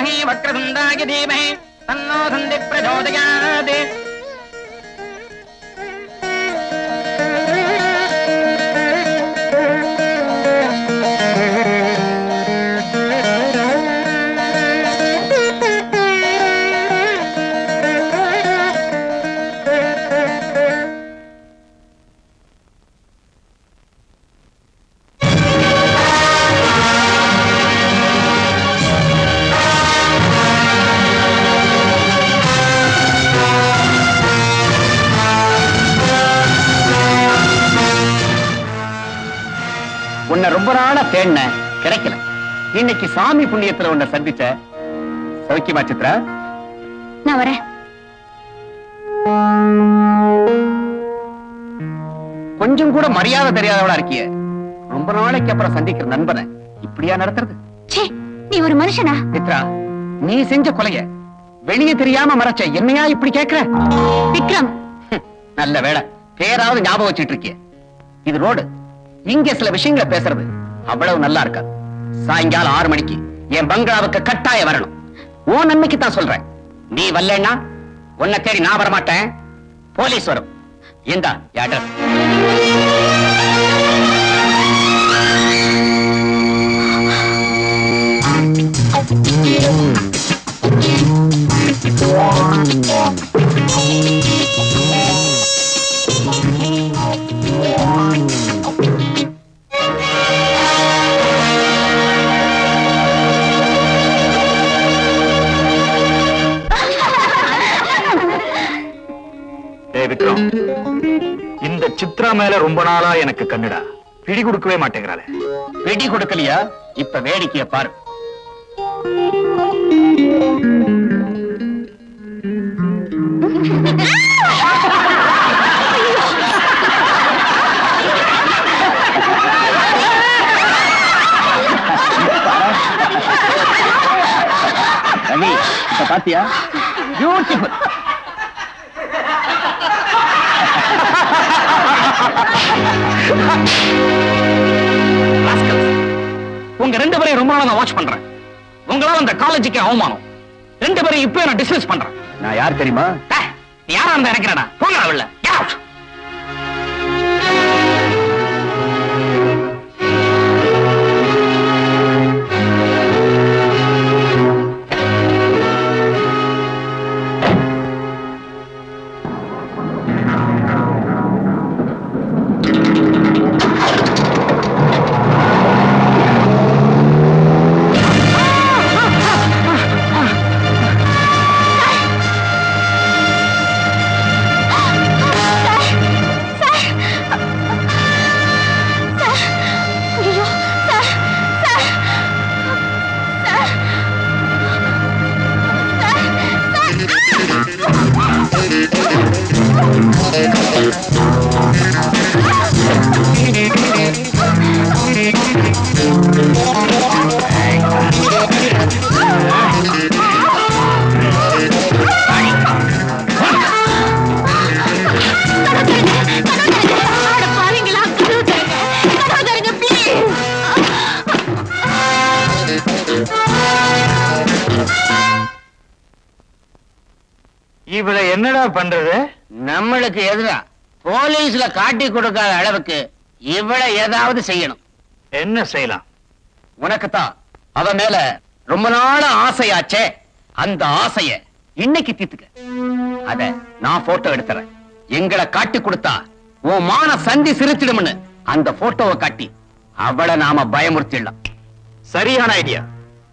வித்மஹே வக்ரதுண்டாய தீமஹே தன்னோ சந்தி பிரச்சோதயாத் உன்னை ரொம்ப நாளா தேடினேன் கிடைக்கல இன்னைக்கு சாமி புண்ணியத்துல உன்னை சந்திச்ச சௌக்கியமா சித்ரா நான் வரேன் கொஞ்சம் கூட மரியாதை தெரியாதவளா இருக்கிய ரொம்ப நாளைக்கு அப்புறம் சந்திக்கிற நண்பனை இப்படியா நடத்துறது ச்சே நீ ஒரு மனுஷனா சித்ரா நீ செஞ்ச கொலைய வெளியே தெரியாம மறைச்ச என்னையா இப்படி கேக்குற விக்ரம் ஹம், நல்ல வேளை பேராவது ஞாபகம் வச்சுட்டு இருக்கிய இது ரோடு இங்க சில விஷயங்களை பேசுறது அவ்வளவு நல்லா இருக்காது சாயங்காலம் ஆறு மணிக்கு என் பங்களாவுக்கு கட்டாயம் வரணும் உன் நன்மைக்கு தான் சொல்றேன் நீ வரலன்னா உன்னை தேடி நான் வரமாட்டேன் போலீஸ் வரும் இந்தா அட்ரஸ் டேய் விக்ரம் இந்த சித்ரா மேல ரொம்ப நாளா எனக்கு கண்ணுடா பிடி கொடுக்கவே மாட்டேங்கிறாளே வெடி கொடுக்கலையா இப்ப வேடிக்கைய பாரு ரவி இப்ப பாத்தியா பியூட்டிஃபுல் Rascals. உங்க ரெண்டு பேரையும் ரொம்ப நாளா நான் வாட்ச் பண்றேன் உங்களால அந்த காலேஜுக்கு அவமானம் ரெண்டு பேரையும் இப்பவே நான் டிஸ்மிஸ் பண்றேன் நான் யார் தெரியுமா டேய், நீ யாரா இருந்தா இறக்கிறடா போங்க அவள Get out. ஐயோ சார் சார் சார் அட பாவிங்களா கதவு தரங்க கதவு தரங்க ப்ளீஸ் இவளை என்னடா பண்றது நம்மளுக்கு எதிரா போலீஸ்ல காட்டி கொடுக்காத அளவுக்கு இவளை ஏதாவது செய்யணும் என்ன செய்யலாம் உனக்குத்தான் அவ மேல ரொம்ப நாள ஆசையாச்சே அந்த ஆசைய இன்னைக்கு தீர்த்துக்க அத நான் போட்டோ எடுத்துறேன் எங்களை காட்டி கொடுத்தா உன் மான சந்தி சிரிச்சிடும்னு அந்த போட்டோவை காட்டி அவளை நாம பயமுறுத்திடலாம் சரியான ஐடியா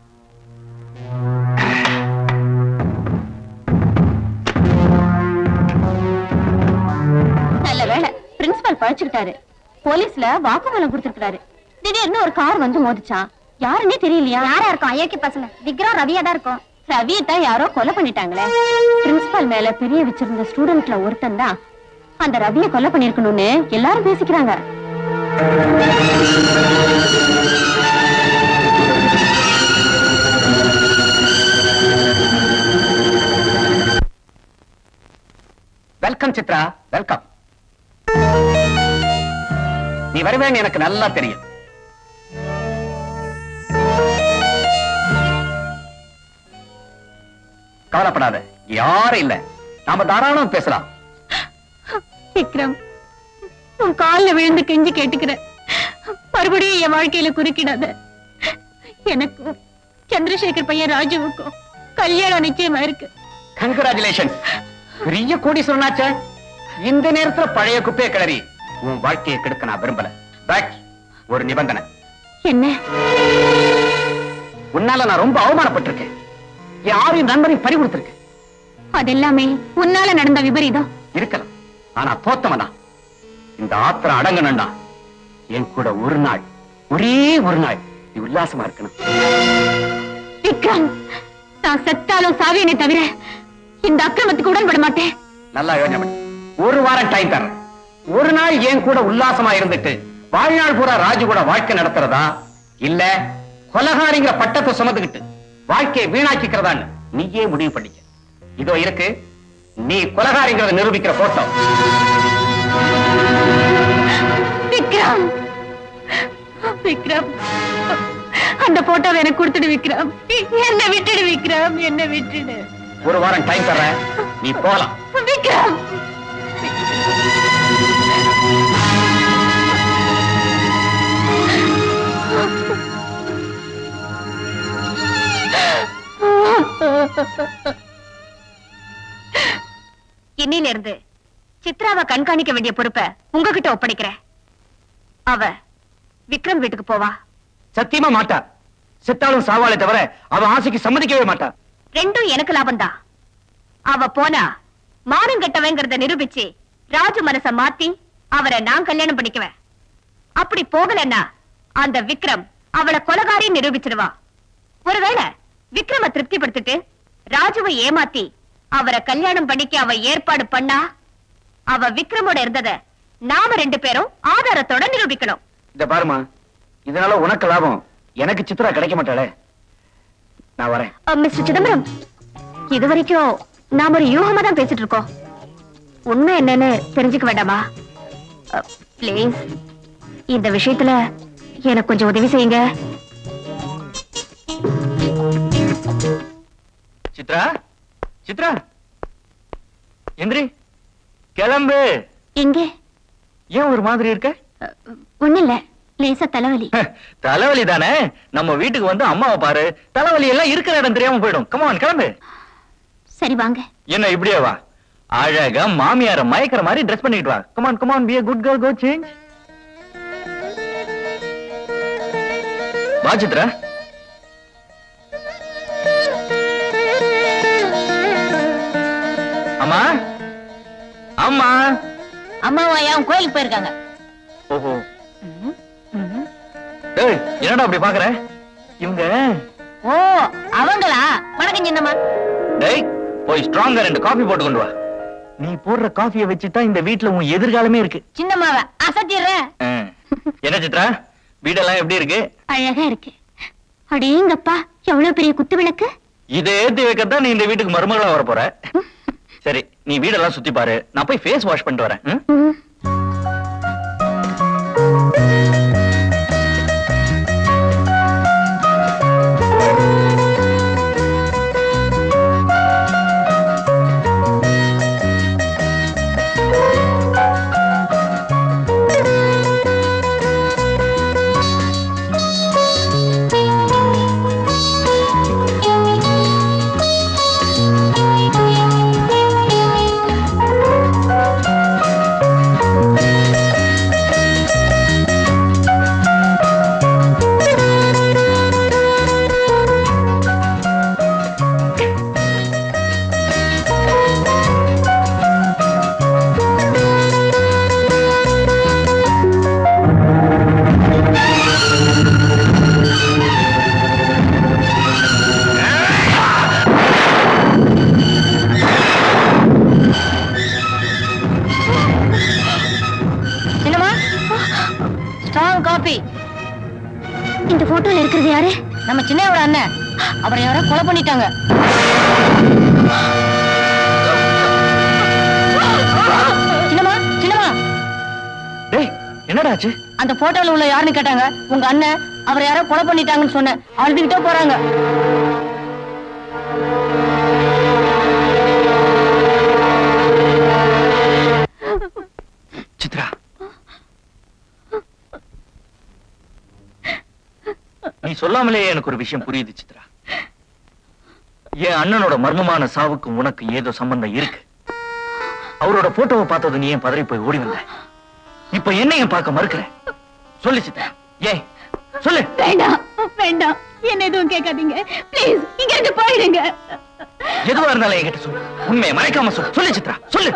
நல்ல வேளை பிரின்சிபல் பழிச்சுக்கிட்டாரு போலீஸ்ல வாக்குமூலம் கொடுத்திருக்காரு திடீர்னு ஒரு கார் வந்து மோதிச்சான் யாருன்னே தெரியலையா யாரா இருக்கும் ஐயாக்கி பசங்க விக்ரம் ரவியா தான் இருக்கும் ரவியை தான் யாரோ கொலை பண்ணிட்டாங்களே பிரின்சிபல் மேல பிரிய வச்சிருந்த ஸ்டூடெண்ட்ல ஒருத்தன் தான் அந்த ரவியை கொலை பண்ணிருக்கணும்னு எல்லாரும் பேசிக்கிறாங்க வெல்கம் சித்ரா வெல்கம் நீ வருவேன்னு எனக்கு நல்லா தெரியும் கவலைப்படாத யாரும் இல்ல நாம தாராளம் பேசலாம் விக்ரம் உன் கால்ல விழுந்து கெஞ்சி கேட்டுக்கிறேன் மறுபடியும் என் வாழ்க்கையில குறுக்கிடாத எனக்கும் சந்திரசேகர் பையன் ராஜுவுக்கும் கல்யாணம் நிச்சயமா இருக்கு கங்கராச்சுலேஷன் பெரிய கோடீஸ்வரனாச்சே இந்த நேரத்துல பழைய குப்பையை கிளறி உன் வாழ்க்கையை கெடுக்க நான் விரும்பல பேக் ஒரு நிபந்தனை என்ன உன்னால நான் ரொம்ப அவமானப்பட்டிருக்கேன் என் ஆறு நண்பரையும் பறி கொடுத்திருக்கேன் அதெல்லாமே உன்னால நடந்த விபரீதம் இருக்கலாம் ஆனா தோத்தவனா இந்த ஆத்திரம் அடங்கணும்னா என் கூட ஒரு நாள் ஒரே ஒரு நாள் நீ உல்லாசமா இருக்கணும் விக்ரம் நான் செத்தாலும் சாவியனை தவிர இந்த அக்கிரமத்துக்கு உடன்பட மாட்டேன் நல்லா யோசனை பண்ணு ஒரு வாரம் டைம் தரேன் ஒரு நாள் என் கூட உல்லாசமா இருந்துட்டு வாழ்நாள் பூரா ராஜு கூட வாழ்க்கை நடத்துறதா இல்ல கொலகாரிங்கிற பட்டத்தை சுமந்துக்கிட்டு வாழ்க்கையை வீணாக்கிக்கிறதான்னு நீயே முடிவு பண்ணிக்க இதோ இருக்கு நீ கொலகாரிங்கிறத நிரூபிக்கிற போட்டோ விக்ரம் விக்ரம் அந்த போட்டோவை எனக்கு கொடுத்துடு விக்ரம் என்ன விட்டுடு விக்ரம் என்ன விட்டுடு ஒரு வாரம் டைம் தர்றேன் நீ போலாம் விக்ரம் இன்னில இருந்து சித்ராவை கண்காணிக்க வேண்டிய பொறுப்பை உங்ககிட்ட ஒப்படைக்கிறேன் அவ விக்ரம் வீட்டுக்கு போவா சத்தியமா மாட்டா செத்தாலும் சாவாலே தவிர அவ ஆசைக்கு சம்மதிக்கவே மாட்டா ரெண்டும் எனக்கு லாபம்தான் அவ போனா மானம் கெட்டவங்கிறத நிரூபிச்சு ராஜு மனச மாத்தி அவரை நான் கல்யாணம் பண்ணிக்குவேன் அப்படி போகலன்னா அந்த விக்ரம் அவளை கொலகாரி நிரூபிச்சிடுவா ஒருவேளை விக்ரம திருப்திப்படுத்திட்டு ராஜுவை ஏமாத்தி அவரை கல்யாணம் பண்ணிக்க அவ ஏற்பாடு பண்ணா அவ விக்ரமோட இருந்தத நாம ரெண்டு பேரும் ஆதாரத்தோட நிரூபிக்கணும் இந்த பாருமா இதனால உனக்கு லாபம் எனக்கு சித்ரா கிடைக்க மாட்டாளே நான் வரேன் அஹ், மிஸ்டர் சிதம்பரம் இது வரைக்கும் நாம ஒரு யூகமா தான் பேசிட்டு இருக்கோம் உண்மை என்னன்னு தெரிஞ்சுக்க வேண்டாமா ப்ளீஸ் இந்த விஷயத்துல எனக்கு கொஞ்சம் உதவி செய்யுங்க சித்ரா சித்ரா எந்திரி கிளம்பு எங்க ஏன் ஒரு மாதிரி இருக்க ஒண்ணு இல்ல லேசா தலைவலி தலைவலி தானே நம்ம வீட்டுக்கு வந்து அம்மாவை பாரு தலைவலி எல்லாம் இருக்கிற இடம் தெரியாம போயிடும் கமான் கிளம்பு சரி வாங்க என்ன இப்படியே வா அழகா மாமியார மயக்கிற மாதிரி ட்ரெஸ் பண்ணிட்டு வா come on come on be a good girl go change வா சித்ரா அம்மா அம்மா அம்மாவா ஏன் கோயிலுக்கு போயிருக்காங்க ஓஹோ டேய் என்னடா அப்படி பாக்குற இவங்க ஓ அவங்களா வணக்கம் சின்னம்மா டேய் போய் ஸ்ட்ராங்கா ரெண்டு காபி போட்டு கொண்டு வா நீ போடுற காஃபியை வச்சுட்டா இந்த வீட்ல உன் எதிர்காலமே இருக்கு சின்னம்மாவ அசத்திடுறேன் ஆ. என்ன சித்ரா வீடெல்லாம் எப்படி இருக்கு அழகா இருக்கு அடேங்கப்பா எவ்வளவு பெரிய குத்து விளக்கு இதை ஏத்தி வைக்கத்தான் நீ இந்த வீட்டுக்கு மருமகளா வர போற சரி நீ வீடெல்லாம் சுத்தி பாரு நான் போய் ஃபேஸ் வாஷ் பண்ணிட்டு வரேன் ம்? ம். சின்னம்மா ஸ்ட்ராங் காபி இந்த போட்டோல இருக்கிறது யாரு நம்ம சின்னையோட அண்ணன் அவரை யாரோ கொலை பண்ணிட்டாங்க சின்னம்மா சின்னம்மா டேய் என்னடா ஆச்சு அந்த போட்டோல உள்ள யாருன்னு கேட்டாங்க உங்க அண்ணன் அவரை யாரோ கொலை பண்ணிட்டாங்கன்னு சொன்னேன் அழுதுகிட்டே போறாங்க சித்ரா நீ சொல்லாமலே எனக்கு ஒரு விஷயம் புரியுது சித்ரா என் அண்ணனோட மர்மமான சாவுக்கும் உனக்கு ஏதோ சம்பந்தம் இருக்கு அவரோட போட்டோவை பார்த்தது நீ ஏன் பதறி போய் ஓடி வந்த இப்ப என்னையும் பார்க்க மறுக்கிற சொல்லு சித்ரா ஏன் சொல்லு வேண்டாம் வேண்டாம் என்ன எதுவும் கேட்காதீங்க ப்ளீஸ் இங்க இருந்து போயிடுங்க எதுவா இருந்தாலும் என்கிட்ட சொல்லு உண்மையை மறைக்காம சொல்லு சொல்லு சித்ரா சொல்லு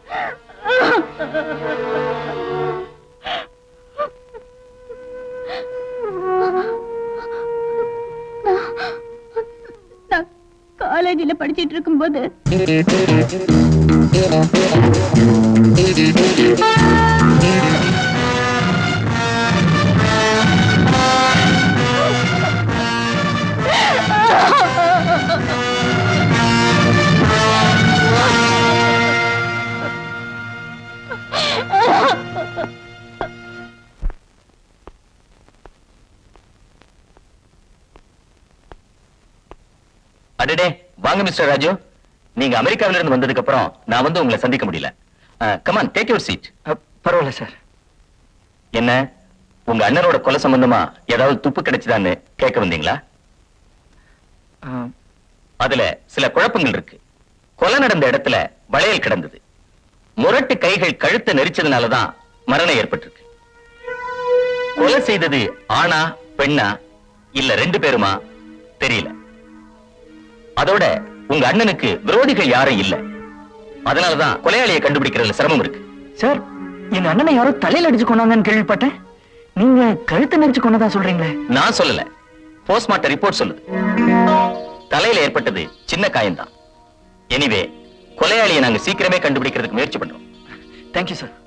நான் காலேஜில் படிச்சிட்டு இருக்கும்போது அடடே வாங்க மிஸ்டர் ராஜு நீங்க அமெரிக்காவில இருந்து வந்ததுக்கு அப்புறம் நான் வந்து உங்களை சந்திக்க முடியல கமான் டேக் யுவர் சீட் பரவாயில்ல சார் என்ன உங்க அண்ணனோட கொலை சம்பந்தமா ஏதாவது துப்பு கிடைச்சுதான்னு கேட்க வந்தீங்களா அதுல சில குழப்பங்கள் இருக்கு கொலை நடந்த இடத்துல வளையல் கிடந்தது முரட்டு கைகள் கழுத்தை நெரிச்சதுனாலதான் மரணம் ஏற்பட்டிருக்கு கொலை செய்தது ஆணா பெண்ணா இல்ல ரெண்டு பேருமா தெரியல அதோட உங்க அண்ணனுக்கு விரோதிகள் யாரும் இல்ல அதனாலதான் கொலையாளியை கண்டுபிடிக்கிறதுல சிரமம் இருக்கு சார் எங்க அண்ணனை யாரோ தலையில அடிச்சு கொண்டாங்கன்னு கேள்விப்பட்டேன் நீங்க கழுத்தை நெரிச்சு கொண்டதா சொல்றீங்களே நான் சொல்லல போஸ்ட்மார்ட்டம் ரிப்போர்ட் சொல்லுது தலையில ஏற்பட்டது சின்ன காயம்தான் எனிவே கொலையாளியை நாங்க சீக்கிரமே கண்டுபிடிக்கிறதுக்கு முயற்சி பண்றோம் தேங்க்யூ சார்